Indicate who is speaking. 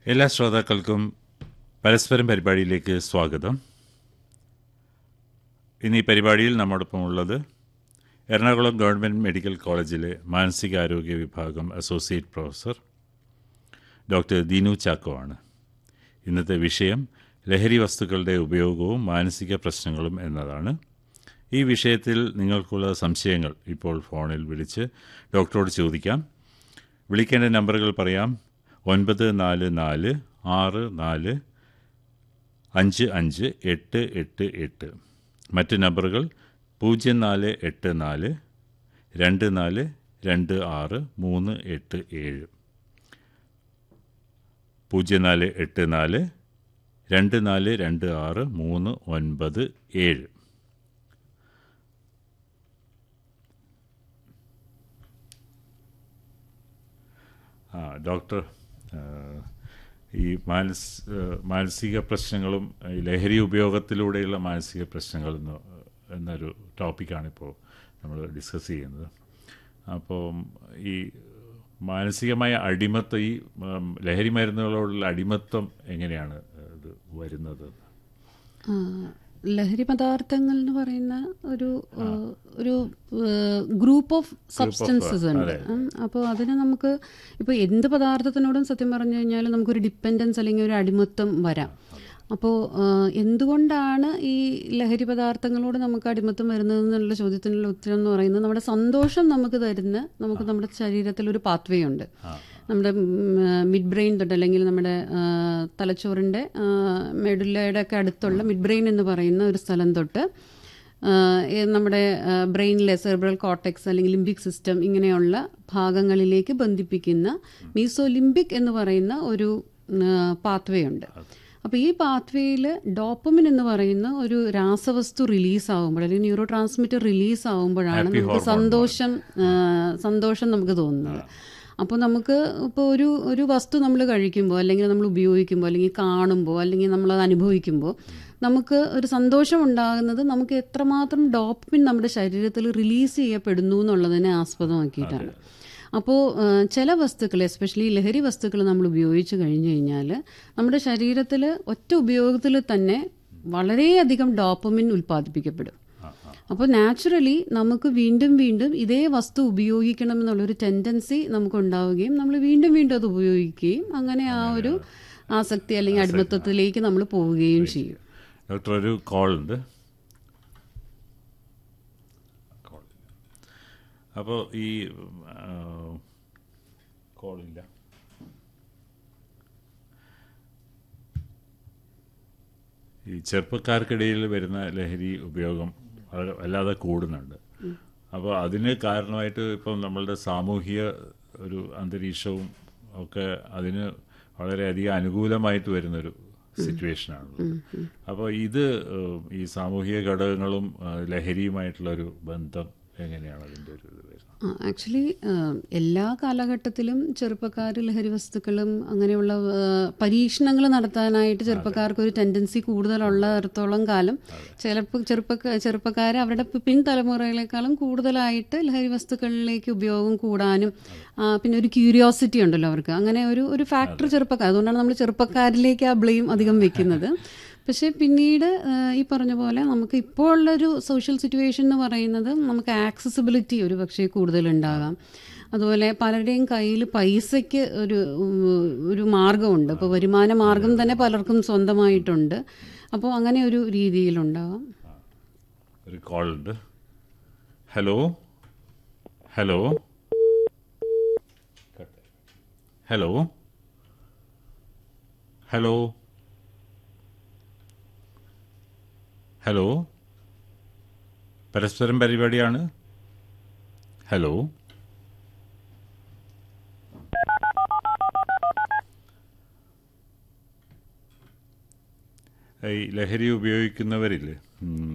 Speaker 1: എല്ലാ ശ്രോതാക്കൾക്കും പരസ്പരം പരിപാടിയിലേക്ക് സ്വാഗതം ഇന്ന് ഈ പരിപാടിയിൽ നമ്മോടൊപ്പം ഉള്ളത് എറണാകുളം ഗവൺമെൻറ് മെഡിക്കൽ കോളേജിലെ മാനസികാരോഗ്യ വിഭാഗം associate professor doctor Deenu Chacko ആണ് ഇന്നത്തെ വിഷയം ലഹരി വസ്തുക്കളുടെ ഉപയോഗവും മാനസിക പ്രശ്നങ്ങളും എന്നതാണ് ഈ വിഷയത്തിൽ നിങ്ങൾക്കുള്ള സംശയങ്ങൾ ഇപ്പോൾ ഫോണിൽ വിളിച്ച് ഡോക്ടറോട് ചോദിക്കാം വിളിക്കേണ്ട നമ്പറുകൾ പറയാം ഒൻപത് നാല് നാല് ആറ് നാല് അഞ്ച് അഞ്ച് എട്ട് എട്ട് എട്ട് മറ്റ് നമ്പറുകൾ പൂജ്യം നാല് എട്ട് നാല് രണ്ട് നാല് രണ്ട് ആറ് മൂന്ന് എട്ട് ഏഴ് പൂജ്യം നാല് എട്ട് നാല് രണ്ട് നാല് രണ്ട് ആറ് മൂന്ന് ഒൻപത് ഏഴ് ആ ഡോക്ടർ ആ, ഈ മാനസ് ആ, മാനസിക പ്രശ്നങ്ങളും ഈ ലഹരി ഉപയോഗത്തിലൂടെയുള്ള മാനസിക പ്രശ്നങ്ങൾ എന്ന് എന്നൊരു ടോപ്പിക്കാണിപ്പോൾ നമ്മൾ ഡിസ്കസ് ചെയ്യുന്നത് അപ്പോൾ ഈ മാനസികമായ അടിമത്തം ഈ ഉം, ലഹരി മരുന്നുകളോടുള്ള അടിമത്തം എങ്ങനെയാണ് ഇത് വരുന്നത്
Speaker 2: ആ, ലഹരി പദാർത്ഥങ്ങൾ എന്ന് പറയുന്ന ഒരു ആ, ഒരു ഗ്രൂപ്പ് ഓഫ് സബ്സ്റ്റൻസസ് ഉണ്ട് അപ്പോൾ അതിന് നമുക്ക് ഇപ്പോൾ എന്ത് പദാർത്ഥത്തിനോടും സത്യം പറഞ്ഞു കഴിഞ്ഞാൽ നമുക്കൊരു ഡിപ്പെൻഡൻസ് അല്ലെങ്കിൽ ഒരു അടിമത്വം വരാം അപ്പോൾ എന്തുകൊണ്ടാണ് ഈ ലഹരി പദാർത്ഥങ്ങളോട് നമുക്ക് അടിമത്തം വരുന്നത് എന്നുള്ള ചോദ്യത്തിനുള്ള ഉത്തരം എന്ന് പറയുന്നത് നമ്മുടെ സന്തോഷം നമുക്ക് തരുന്ന നമുക്ക് നമ്മുടെ ശരീരത്തിൽ ഒരു പാത്വേ ഉണ്ട് നമ്മുടെ മിഡ് ബ്രെയിൻ തൊട്ട് അല്ലെങ്കിൽ നമ്മുടെ ആ, തലച്ചോറിൻ്റെ മെഡുല്ലയുടെ ഒക്കെ അടുത്തുള്ള മിഡ് ബ്രെയിൻ എന്ന് പറയുന്ന ഒരു സ്ഥലം തൊട്ട് ആ, ഈ നമ്മുടെ ബ്രെയിനിലെ സെർബ്രൽ കോർട്ടെക്സ് അല്ലെങ്കിൽ ലിംബിക് സിസ്റ്റം ഇങ്ങനെയുള്ള ഭാഗങ്ങളിലേക്ക് ബന്ധിപ്പിക്കുന്ന മീസോലിംബിക് എന്ന് പറയുന്ന ഒരു പാത്വേ ഉണ്ട് അപ്പോൾ ഈ പാത്വേയിൽ ഡോപ്പമിൻ എന്ന് പറയുന്ന ഒരു രാസവസ്തു റിലീസ് ആകുമ്പോൾ അല്ലെങ്കിൽ ന്യൂറോ ട്രാൻസ്മിറ്റർ റിലീസ് ആകുമ്പോഴാണ് നമുക്ക് സന്തോഷം ആ, സന്തോഷം നമുക്ക് തോന്നുന്നത് അപ്പോൾ നമുക്ക് ഇപ്പോൾ ഒരു ഒരു വസ്തു നമ്മൾ കഴിക്കുമ്പോൾ അല്ലെങ്കിൽ നമ്മൾ ഉപയോഗിക്കുമ്പോൾ അല്ലെങ്കിൽ കാണുമ്പോൾ അല്ലെങ്കിൽ നമ്മളത് അനുഭവിക്കുമ്പോൾ നമുക്ക് ഒരു സന്തോഷം ഉണ്ടാകുന്നത് നമുക്ക് എത്രമാത്രം ഡോപ്പമിൻ നമ്മുടെ ശരീരത്തിൽ റിലീസ് ചെയ്യപ്പെടുന്നു എന്നുള്ളതിനെ ആസ്പദമാക്കിയിട്ടാണ് അപ്പോൾ ചില വസ്തുക്കൾ എസ്പെഷ്യലി ലഹരി വസ്തുക്കൾ നമ്മൾ ഉപയോഗിച്ച് കഴിഞ്ഞു കഴിഞ്ഞാൽ നമ്മുടെ ശരീരത്തിൽ ഒറ്റ ഉപയോഗത്തിൽ തന്നെ വളരെയധികം ഡോപ്പമിൻ ഉൽപ്പാദിപ്പിക്കപ്പെടും അപ്പോൾ നാച്ചുറലി നമുക്ക് വീണ്ടും വീണ്ടും ഇതേ വസ്തു ഉപയോഗിക്കണം എന്നുള്ളൊരു ടെൻഡൻസി നമുക്ക് ഉണ്ടാവുകയും നമ്മൾ വീണ്ടും വീണ്ടും അത് ഉപയോഗിക്കുകയും അങ്ങനെ ആ ഒരു ആസക്തി അല്ലെങ്കിൽ അടിമത്തത്തിലേക്ക് നമ്മൾ പോവുകയും ചെയ്യും
Speaker 1: ഡോക്ടർ ഒരു കോൾ ഉണ്ട് അപ്പോൾ ഈ കോളില്ല ഈ ചെറുപ്പക്കാർക്കിടയിൽ വരുന്ന ലഹരി ഉപയോഗം വളരെ വല്ലാതെ കൂടുന്നുണ്ട് അപ്പോൾ അതിന് കാരണമായിട്ട് ഇപ്പം നമ്മളുടെ സാമൂഹിക ഒരു അന്തരീക്ഷവും ഒക്കെ അതിന് വളരെയധികം അനുകൂലമായിട്ട് വരുന്നൊരു സിറ്റുവേഷനാണുള്ളത് അപ്പോൾ ഇത് ഏഹ്, ഈ സാമൂഹിക ഘടകങ്ങളും ആ, ലഹരിയുമായിട്ടുള്ള ഒരു ബന്ധം എങ്ങനെയാണ് അതിൻ്റെ ഒരു ഇത് വരുന്നത്
Speaker 2: ആക്ച്വലി എല്ലാ കാലഘട്ടത്തിലും ചെറുപ്പക്കാർ ലഹരി വസ്തുക്കളും അങ്ങനെയുള്ള പരീക്ഷണങ്ങൾ നടത്താനായിട്ട് ചെറുപ്പക്കാർക്ക് ഒരു ടെൻഡൻസി കൂടുതലുള്ളിടത്തോളം കാലം ചിലപ്പോൾ ചെറുപ്പ ചെറുപ്പക്കാർ അവരുടെ പിൻതലമുറകളെക്കാളും കൂടുതലായിട്ട് ലഹരി വസ്തുക്കളിലേക്ക് ഉപയോഗം കൂടാനും ആ, പിന്നെ ഒരു ക്യൂരിയോസിറ്റി ഉണ്ടല്ലോ അവർക്ക് അങ്ങനെ ഒരു ഒരു ഫാക്ടർ ചെറുപ്പക്കാർ അതുകൊണ്ടാണ് നമ്മൾ ചെറുപ്പക്കാരിലേക്ക് ആ ബ്ലെയിം അധികം വെക്കുന്നത് പക്ഷേ പിന്നീട് ആ, ഈ പറഞ്ഞ പോലെ നമുക്ക് ഇപ്പോൾ ഉള്ളൊരു സോഷ്യൽ സിറ്റുവേഷൻ എന്ന് പറയുന്നത് നമുക്ക് ആക്സസിബിലിറ്റി ഒരു പക്ഷേ കൂടുതലുണ്ടാകാം അതുപോലെ പലരുടെയും കയ്യിൽ പൈസയ്ക്ക് ഒരു ഉം, ഒരു മാർഗമുണ്ട് ഇപ്പോൾ വരുമാന മാർഗം തന്നെ പലർക്കും സ്വന്തമായിട്ടുണ്ട് അപ്പോൾ അങ്ങനെ ഒരു രീതിയിലുണ്ടാകാം
Speaker 1: ഒരു കോൾ ഉണ്ട് hello hello hello hello hello പരസ്പരം പരിപാടിയാണ് ഹലോ ഈ ലഹരി ഉപയോഗിക്കുന്നവരില്ലേ ഉം,